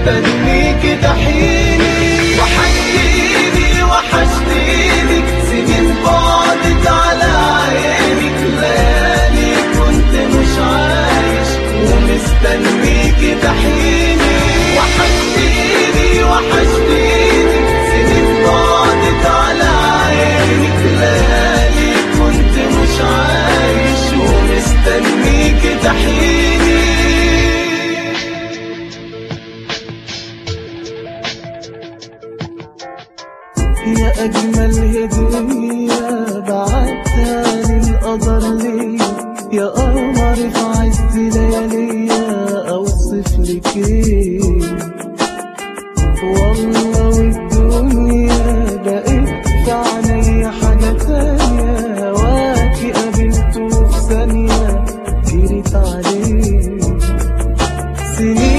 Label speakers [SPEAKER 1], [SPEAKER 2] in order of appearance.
[SPEAKER 1] ومستنيك تحيني وحشتيني وحشتيني سنين بعدت على عينك ليالي كنت مش عايش ومستنيك تحيني وحشتيني وحشتيني سنين بعدت على عينك ليالي كنت مش عايش ومستنيك تحيني يا أجمل هدية بعتها للقدر ليا يا قمر في عز لياليا أوصف لك إيه والله والدنيا بقت في عينيا حاجة تانية هواكي قابلته في ثانية جريت عليه سنين